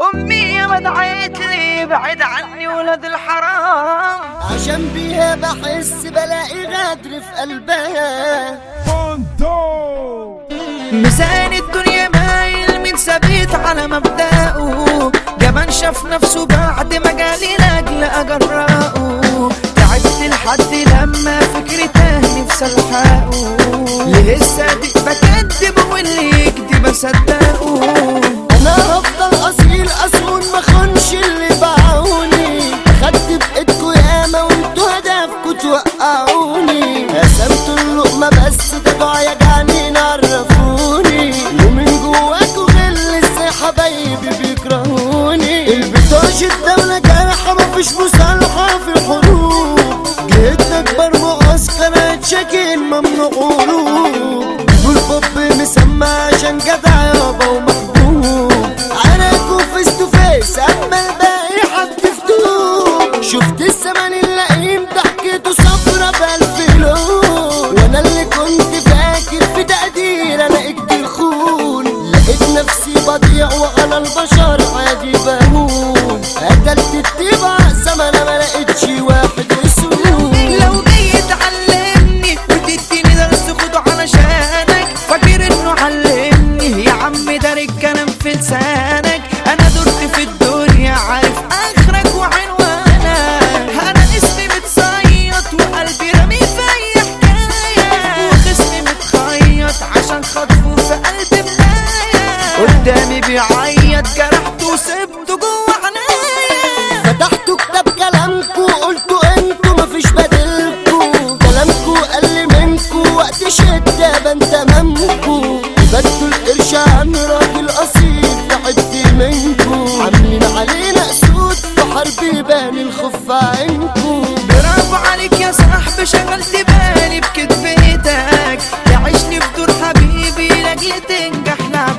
امي ما دعيت لي بعد عني ولد الحرام عشان بيها بحس بلاقي غدر في قلبها ميزان الدنيا مايل من ثابت على مبدأه جبان شاف نفسه بعد ما جالي لاجل اجرأه تعبت لحد لما فكري تاه نفسي الحقه ليه الصادق بكدب واللي يكذب اصدقه انا هفضل اصيل اصون ما خونش اللي باعوني خدت بايدكوا ياما وانتوا هدفكوا توقعوني قسمتوا اللقمة بس ده دعايا جعانين عرفوني ومن جواكوا غل ازاي حبايبي بيكرهوني البطاش الدولة جارحة مفيش مصالحة في الحروب جيت اكبر معسكر هتشكل ممنوع هروب والبوب مسمى عشان جدع يابا ومحبوب عناكوا فيس تو فيس اما الباقي حد فتوب شفت الزمن اللئيم ضحكته صفرة بألف لون وانا اللي كنت فاكر في تقدير انا كتير خون لقيت نفسي بضيع وعلى البشر عادي بهون قتلت الطبع زمن ما لقيتش واحد يسوق لو جاي تعلمني وتديني درس خده علشانك فاكر انه علمني يا عم ده الكلام في لسانك انا درت في الدنيا عارف اخرك وعنوانك انا اسمي متصيط وقلبي رمي في اي حكايه وخصمي متخيط عشان خطفه في قلب ملايه قدامي بيعيط جرحته وسبته جوه عنايا فتحتوا كتاب كلامكوا قلتوا انتوا مفيش بديلكوا كلامكوا قل منكوا وقت شدة بان تمامكوا بدوا القرش عن راجل اصيل تحدي منكوا عاملين علينا اسود في حرب يبان الخف عينكوا برافو عليك يا صاحبي شغلت بالي بكدبتك تعيشني في دور حبيبي لاجل تنجح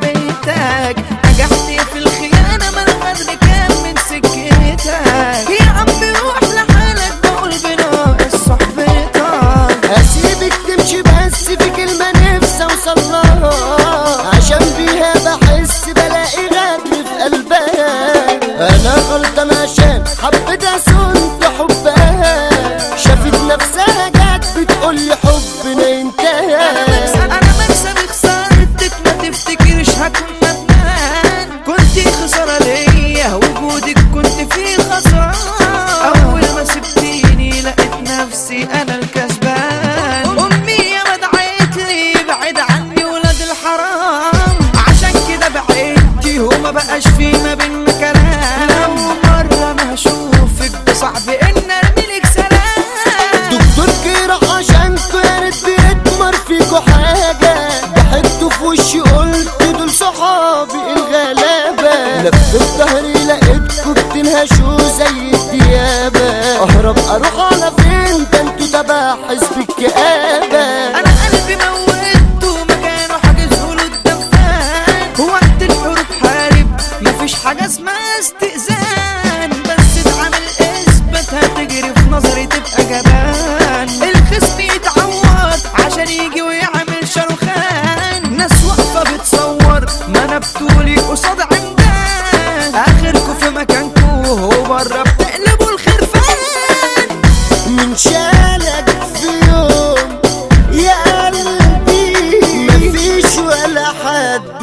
لعبتك نجحت في الخيانة ما الغدر كان من سكتك يا عمي روح لحالك بقول بناقص صحبتك هسيبك تمشي بس في كلمة نفسي اوصلها عشان بيها بحس بلاقي غدر في قلبها انا غلطان عشان حبيتها صنت حبها شافت نفسها جت بتقول لي حبنا انتهى انا مكسب خسارتك ما تفتكرش هكون ندمان كنت خسارة ليا وجودك كنت فيه خسران اول ما سبتيني لقيت نفسي انا الكسبان امي يا ما دعيت لي بعد عني ولاد الحرام عشان كده بعدتي وما بقاش في ما بينا كلام لو مرة ما هشوفك ده صعب ان ارميلك سلام دكتور جراح عشانكوا يا ريت بيتمر فيكوا حاجة ضحكتوا في وشي قلت دول صحابي الغلابة لفت ظهري لقيتكوا بتنهشوا زي الديابة اهرب اروح على فين ده انتوا تبع حزب الكآبة انا قلبي موته مكانه حاجزه له الدفان وقت الحروب حارب مفيش حاجه اسمها استئذان بس اتعامل اثبت هتجري في نظري تبقى جبان الخصم يتعور عشان يجي ويعمل شاروخان ناس واقفه بتصور ما انا بطولي قصاد عمدان اخركوا في مكانكوا وبره بتقلبوا الخرفان من شالك في يوم يا قلبي مفيش ولا حد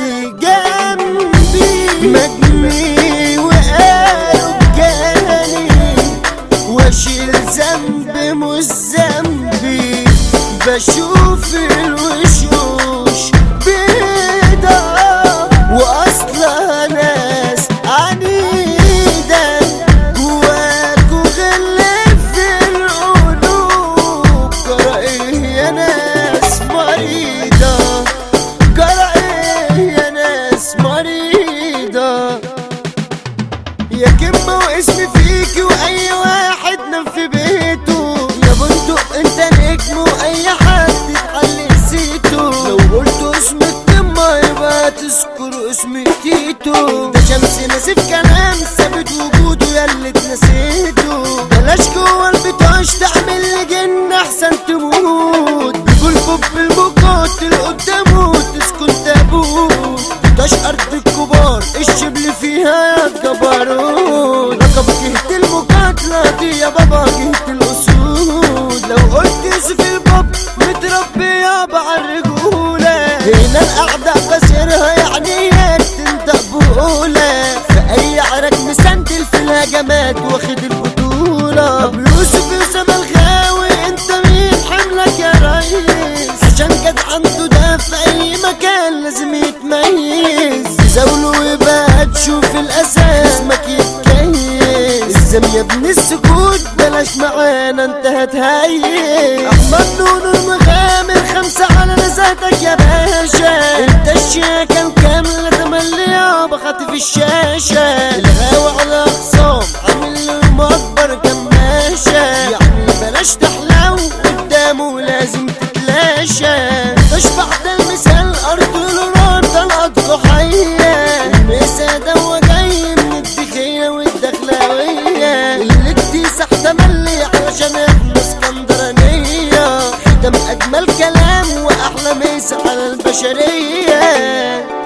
جنبي مجني وقالوا جاني واشيل ذنب مش ذنبي بشوف الوشوش بيضة واصلها ناس عنيدة جواكوا غل في القلوب جرى ايه يا ناس مريضة جرى ايه يا ناس مريضة يا كلمة واسمي فيكي واي واحد نام في بيته يا بندق انت نجم واي حد اتحل نسيته لو قلت اسم القمة يبقى تذكر اسم تيتو ده شمس ناسف كلام ثابت وجوده يا اللي اتنسيته بلاش جوه البطاش تعمل لي جن احسن تموت بيقول بوب البوكوت اللي قدامه تسكن تابوت بطاش ارض الكبار الشبل فيها يا جبروت لقب جهة المقاتلة دي يا بابا جهة الأسود لو قلت يوسف الباب متربي يابا عالرجولة هنا الأعداء خسرها يعني تنطق بقولة في أي عرك مسندل في الهجمات واخد البطولة أبو يوسف يوسف الغاوي انت مين حملك يا ريس عشان كان عنده ده في أي مكان لازم يتميز تزاوله ويبقى تشوف الأساس اسمك يتكيس الزم يا ابن السكوت بلاش معانا انت هتهيس احمد نور المغامر خمسة على نزاتك يا باشا انت الشيكة الكاملة تملي يابا خاطف الشاشة الغاوي على اخصام عامل المكبر كماشة يعني بلاش تحلو قدامه لازم تتلاشى تشبع ده المثال ارض الوران طلعت ضحية المسا ده هو جاي من الدخية والدخلاوية اللي اكتسح تملي علشان احنا اسكندرانية ده اجمل كلام واحلى مسا على البشرية